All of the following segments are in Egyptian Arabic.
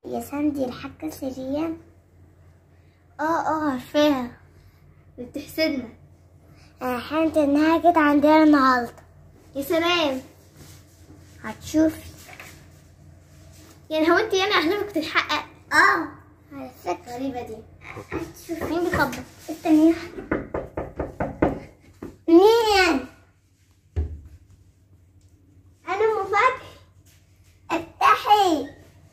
يا ساندي الحاجة سريان اه اه عارفاها بتحسدنا انا حلمت انها جت عندنا النهارده يا سلام هتشوفي يعني هو انت يعني احلامك بتتحقق اه على فكرة غريبة دي هتشوفي مين بيخبط استني مين انا ام فتحي افتحي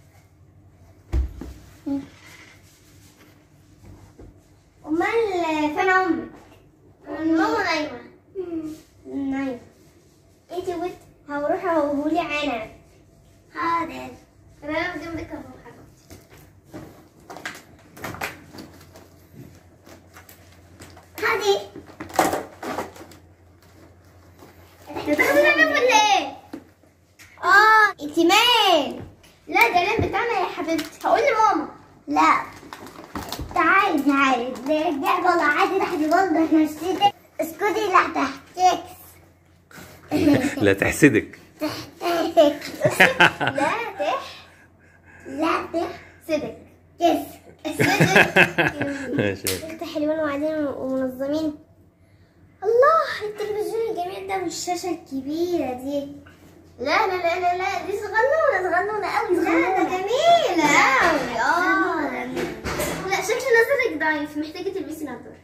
امال فين امك ماما نايمة نايم انتي وانت هروح اهولي عنب حاضر انا جنبك اهو حبيبتي هادي تاخدي العنب ولا ايه؟ اه انتي مال لا ده العنب بتاعنا يا حبيبتي هقول لماما لا تعالي تعالي رجع والله عادي تحت برضه احنا نسيتك اسكتي لا تحتك لا تحسدك تحتك لا تح لا تحتك صدق ماشي انت حلوين وقاعدين ومنظمين الله التلفزيون الجميل ده والشاشة الكبيرة دي لا لا لا لا لا دي صغنونة صغنونة قوي لا ده جميلة قوي اه لا شكل نظرك ضعيف محتاجة تلبسي نظارة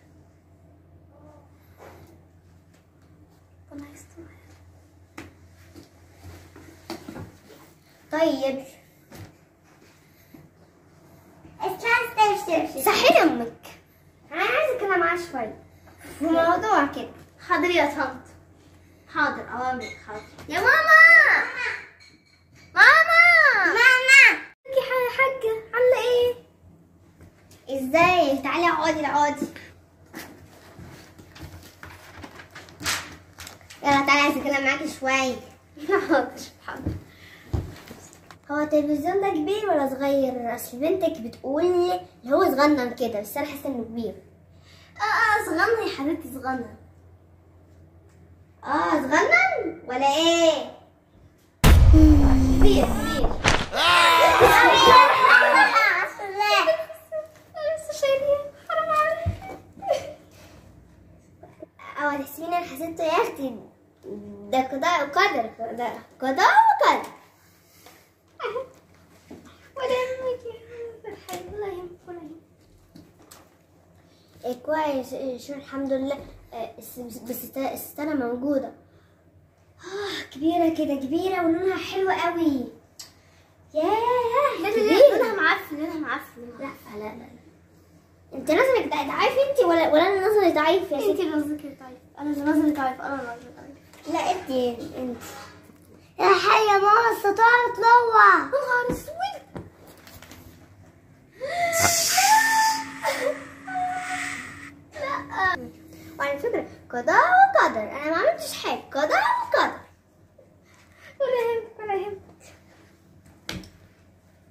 طيب استنى استنى استنى صحي امك انا عايزه اتكلم معاها شويه في موضوع كده حاضر يا طنط حاضر اوامرك حاضر يا ماما ماما ماما يا ح- حاجه عامله ايه ازاي تعالي اقعدي اقعدي يلا تعالي عايزه اتكلم معاكي شويه حاضر حاضر هو التلفزيون ده كبير ولا صغير؟ اصل بنتك بتقول لي اللي هو صغنن كده بس انا حاسه انه كبير. اه اه صغنن يا حبيبتي صغنن. اه صغنن ولا ايه؟ كبير كبير. لسه شايلين حرام عليك. او تحسبيني انا حسيته يا اختي ده قضاء وقدر ده قضاء وقدر. ولا يهمك يا حبيبي ولا يهمك ولا يهمك كويس إيه، شو الحمد لله آه، بس بس الست- الستانة موجودة آه كبيرة كده كبيرة ولونها حلو قوي ياه لا، لا، كبيرة. لونها معفن لونها معفن لا لا لا لا انت نظرك ضع- ضعيف انت ولا ولا انا نظري ضعيف يا انت ستي اللي نظرك ضعيف انا اللي نظري ضعيف انا اللي نظري ضعيف لا انت انت يا حي يا ماما الستارة تلوع يا نهار اسود لا وعلى فكرة قضاء وقدر انا ما عملتش حاجة قضاء وقدر ولا يهمك ولا يهمك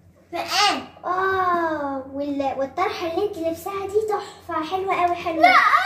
فقام اه وال... والطرحة اللي انت لابساها دي تحفة حلوة قوي حلوة لا